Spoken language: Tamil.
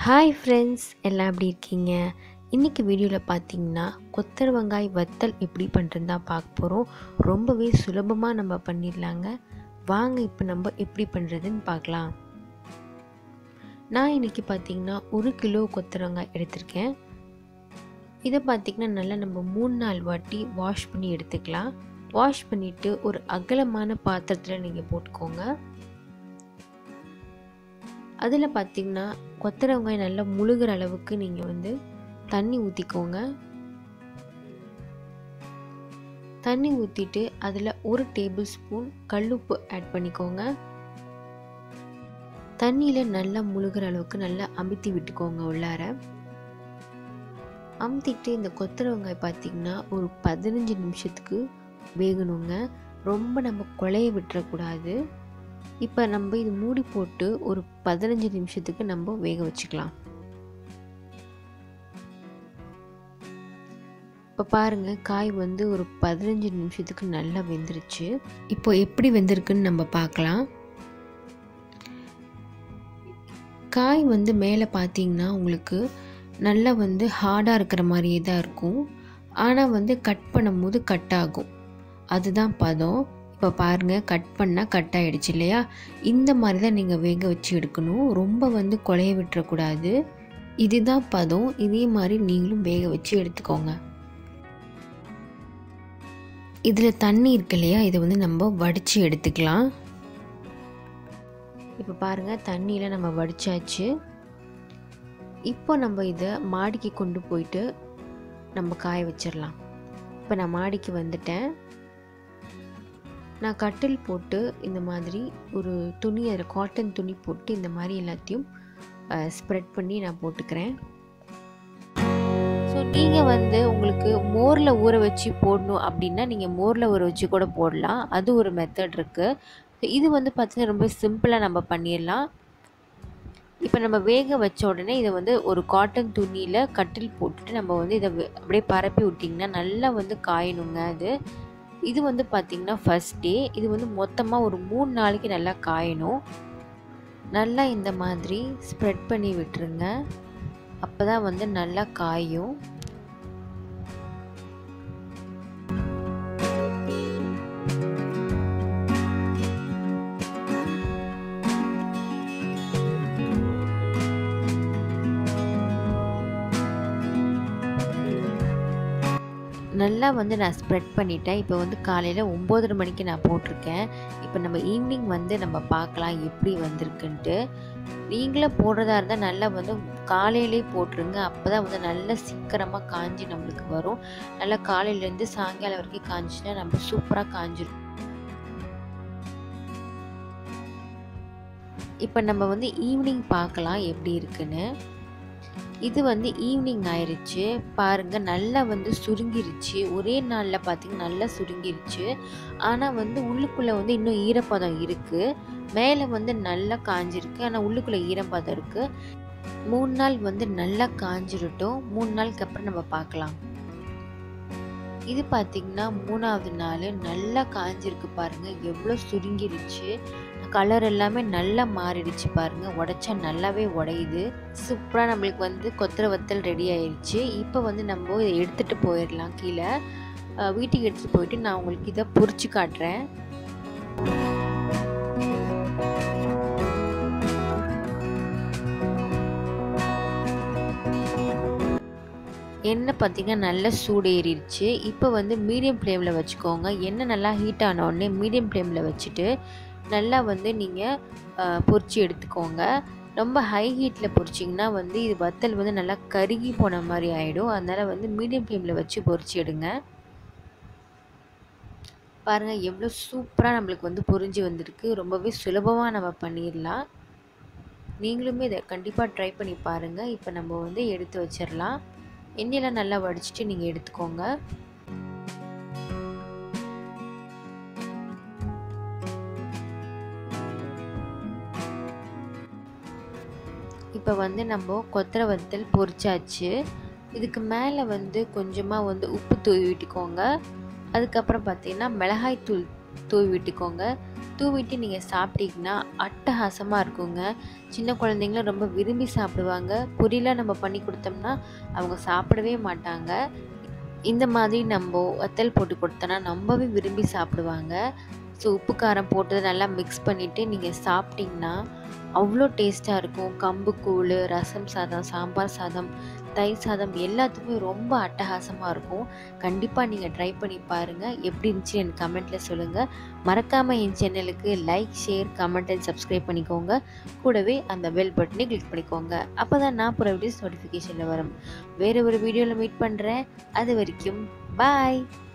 ஹாய் ஃப்ரெண்ட்ஸ் எல்லாம் எப்படி இருக்கீங்க இன்றைக்கி வீடியோவில் பார்த்தீங்கன்னா கொத்தர வெங்காய் வத்தல் எப்படி பண்ணுறதுன்னு தான் பார்க்க போகிறோம் ரொம்பவே சுலபமாக நம்ம பண்ணிடலாங்க வாங்க இப்போ நம்ம எப்படி பண்ணுறதுன்னு பார்க்கலாம் நான் இன்றைக்கி பார்த்தீங்கன்னா ஒரு கிலோ கொத்தரங்காய் எடுத்திருக்கேன் இதை பார்த்திங்கன்னா நல்லா நம்ம மூணு நாள் வாட்டி வாஷ் பண்ணி எடுத்துக்கலாம் வாஷ் பண்ணிவிட்டு ஒரு அகலமான பாத்திரத்தில் நீங்கள் போட்டுக்கோங்க அதில் பார்த்திங்கன்னா கொத்தரை வெங்காயம் நல்லா முழுகிற அளவுக்கு நீங்கள் வந்து தண்ணி ஊற்றிக்கோங்க தண்ணி ஊற்றிட்டு அதில் ஒரு டேபிள் ஸ்பூன் கல்லுப்பு ஆட் பண்ணிக்கோங்க தண்ணியில் நல்லா முழுகிற அளவுக்கு நல்லா அமுத்தி விட்டுக்கோங்க உள்ளார அமுத்திட்டு இந்த கொத்தரை வெங்காயம் பார்த்திங்கன்னா ஒரு பதினஞ்சு நிமிஷத்துக்கு வேகணுங்க ரொம்ப நம்ம குழைய விட்டுறக்கூடாது இப்போ நம்ம இது மூடி போட்டு ஒரு பதினஞ்சு நிமிஷத்துக்கு நம்ம வேக வச்சுக்கலாம் இப்போ பாருங்கள் காய் வந்து ஒரு பதினஞ்சு நிமிஷத்துக்கு நல்லா வெந்துருச்சு இப்போ எப்படி வெந்திருக்குன்னு நம்ம பார்க்கலாம் காய் வந்து மேலே பார்த்தீங்கன்னா உங்களுக்கு நல்லா வந்து ஹார்டாக இருக்கிற மாதிரியே தான் இருக்கும் ஆனால் வந்து கட் பண்ணும்போது கட் ஆகும் அதுதான் பதம் இப்போ பாருங்கள் கட் பண்ணால் கட் ஆகிடுச்சு இல்லையா இந்த மாதிரி தான் நீங்கள் வேக வச்சு எடுக்கணும் ரொம்ப வந்து குழைய விட்டுறக்கூடாது இதுதான் பதம் இதே மாதிரி நீங்களும் வேக வச்சு எடுத்துக்கோங்க இதில் தண்ணி இருக்கு இல்லையா இதை வந்து நம்ம வடித்து எடுத்துக்கலாம் இப்போ பாருங்கள் தண்ணியில் நம்ம வடித்தாச்சு இப்போ நம்ம இதை மாடிக்கு கொண்டு போயிட்டு நம்ம காய வச்சிடலாம் இப்போ நான் மாடிக்கு வந்துட்டேன் நான் கட்டில் போட்டு இந்த மாதிரி ஒரு துணி அதில் காட்டன் துணி போட்டு இந்த மாதிரி எல்லாத்தையும் ஸ்ப்ரெட் பண்ணி நான் போட்டுக்கிறேன் ஸோ நீங்கள் வந்து உங்களுக்கு மோரில் ஊற வச்சு போடணும் அப்படின்னா நீங்கள் மோரில் ஊற வச்சு கூட போடலாம் அது ஒரு மெத்தட் இருக்குது இது வந்து பார்த்திங்கன்னா ரொம்ப சிம்பிளாக நம்ம பண்ணிடலாம் இப்போ நம்ம வேக வச்ச உடனே இதை வந்து ஒரு காட்டன் துணியில் கட்டில் போட்டுட்டு நம்ம வந்து இதை அப்படியே பரப்பி விட்டிங்கன்னா நல்லா வந்து காயணுங்க அது இது வந்து பார்த்திங்கன்னா ஃபஸ்ட் டே இது வந்து மொத்தமாக ஒரு மூணு நாளைக்கு நல்லா காயணும் நல்லா இந்த மாதிரி ஸ்ப்ரெட் பண்ணி விட்டுருங்க அப்போ தான் வந்து நல்லா காயும் நல்லா வந்து நான் ஸ்ப்ரெட் பண்ணிட்டேன் இப்போ வந்து காலையில் ஒம்போதரை மணிக்கு நான் போட்டிருக்கேன் இப்போ நம்ம ஈவினிங் வந்து நம்ம பார்க்கலாம் எப்படி வந்திருக்குன்ட்டு நீங்களே போடுறதா இருந்தால் நல்லா வந்து காலையிலே போட்டுருங்க அப்போ தான் வந்து நல்லா சீக்கிரமாக காஞ்சி நம்மளுக்கு வரும் நல்லா காலையிலேருந்து சாயங்காலம் வரைக்கும் காஞ்சிச்சுன்னா நம்ம சூப்பராக காஞ்சிரும் இப்போ நம்ம வந்து ஈவினிங் பார்க்கலாம் எப்படி இருக்குன்னு இது வந்து ஈவினிங் ஆயிடுச்சு பாருங்கள் நல்லா வந்து சுருங்கிருச்சு ஒரே நாளில் பார்த்திங்கன்னா நல்லா சுருங்கிருச்சு ஆனால் வந்து உள்ளுக்குள்ளே வந்து இன்னும் ஈரப்பதம் இருக்குது மேலே வந்து நல்லா காஞ்சிருக்கு ஆனால் உள்ளுக்குள்ளே ஈரப்பதம் இருக்குது மூணு நாள் வந்து நல்லா காஞ்சிருட்டும் மூணு நாளுக்கு அப்புறம் நம்ம பார்க்கலாம் இது பார்த்திங்கன்னா மூணாவது நாள் நல்லா காஞ்சிருக்கு பாருங்கள் எவ்வளோ சுருங்கிருச்சு கலர் எல்லாமே நல்லா மாறிடுச்சு பாருங்கள் உடச்சா நல்லாவே உடையுது சூப்பராக நம்மளுக்கு வந்து கொத்தரை வத்தல் ரெடி ஆயிடுச்சு இப்போ வந்து நம்ம இதை எடுத்துகிட்டு போயிடலாம் கீழே வீட்டுக்கு எடுத்துகிட்டு போயிட்டு நான் உங்களுக்கு இதை பொறிச்சு காட்டுறேன் எண்ணெய் பார்த்திங்கன்னா நல்லா சூடு ஏறிடுச்சு இப்போ வந்து மீடியம் ஃப்ளேமில் வச்சுக்கோங்க எண்ணெய் நல்லா ஹீட் ஆன உடனே மீடியம் ஃப்ளேமில் வச்சுட்டு நல்லா வந்து நீங்கள் பொரிச்சு எடுத்துக்கோங்க ரொம்ப ஹை ஹீட்டில் பொரிச்சிங்கன்னா வந்து இது வத்தல் வந்து நல்லா கருகி போன மாதிரி ஆகிடும் அதனால் வந்து மீடியம் ஃப்ளேமில் வச்சு பொரிச்சு எடுங்க பாருங்கள் எவ்வளோ சூப்பராக நம்மளுக்கு வந்து பொரிஞ்சு வந்திருக்கு ரொம்பவே சுலபமாக நம்ம பண்ணிடலாம் நீங்களுமே இதை கண்டிப்பாக ட்ரை பண்ணி பாருங்கள் இப்போ நம்ம வந்து எடுத்து வச்சிடலாம் எண்ணெயெல்லாம் நல்லா வடிச்சிட்டு நீங்கள் எடுத்துக்கோங்க இப்போ வந்து நம்ம கொத்தரை வத்தல் பொரிச்சாச்சு இதுக்கு மேலே வந்து கொஞ்சமாக வந்து உப்பு தூவி விட்டுக்கோங்க அதுக்கப்புறம் பார்த்தீங்கன்னா மிளகாய் தூள் தூவி விட்டுக்கோங்க தூவிட்டு நீங்கள் சாப்பிட்டீங்கன்னா அட்டகாசமாக இருக்குங்க சின்ன குழந்தைங்களும் ரொம்ப விரும்பி சாப்பிடுவாங்க பொரியலாக நம்ம பண்ணி கொடுத்தோம்னா அவங்க சாப்பிடவே மாட்டாங்க இந்த மாதிரி நம்ம வத்தல் போட்டு கொடுத்தோன்னா ரொம்பவே விரும்பி சாப்பிடுவாங்க ஸோ உப்பு காரம் போட்டு நல்லா மிக்ஸ் பண்ணிவிட்டு நீங்கள் சாப்பிட்டிங்கன்னா அவ்வளோ டேஸ்ட்டாக இருக்கும் கம்பு கூழ் ரசம் சாதம் சாம்பார் சாதம் தயிர் சாதம் எல்லாத்துக்குமே ரொம்ப அட்டகாசமாக இருக்கும் கண்டிப்பாக நீங்கள் ட்ரை பண்ணி பாருங்கள் எப்படி இருந்துச்சு எனக்கு கமெண்ட்டில் சொல்லுங்கள் மறக்காமல் என் சேனலுக்கு like share comment and subscribe பண்ணிக்கோங்க கூடவே அந்த பெல் பட்டனை கிளிக் பண்ணிக்கோங்க அப்போ தான் நான் போகிற வீடியோஸ் நோட்டிஃபிகேஷனில் வரும் வேறு ஒரு வீடியோவில் மீட் பண்ணுறேன் அது வரைக்கும் பாய்